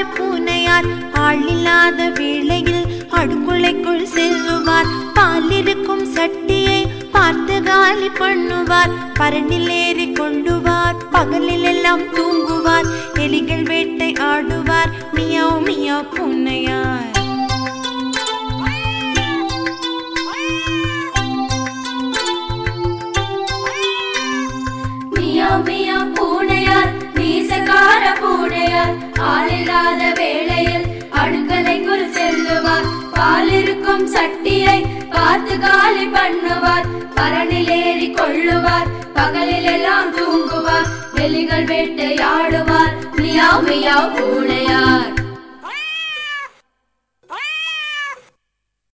பூனையார் ஆள் இல்லாத வேளையில் அடுக்குளைக்குள் செல்லுவார் பாலிருக்கும் சட்டியை பார்த்து காலி பண்ணுவார் பரண்டில் ஏறி கொள்ளுவார் பகலில் எல்லாம் தூங்குவார் எலிகள் வேட்டை ஆடுவார் மியாவ் மியாவ் பூனையார் மியாவ் மியாவ் பூனையார் வீசக்கார பூனையார் ஆளில்லாத வேளையில் அடுக்கலைக்குள் செல்லுவார் பாலிருக்கும் சட்டியை பார்த்து காலி பண்ணுவார் பரணில் ஏறி கொள்ளுவார் பகலில் எல்லாம் தூங்குவார் வெளிகள் வேட்டையாடுவார் மியாவ் மியாவ் பூனையார்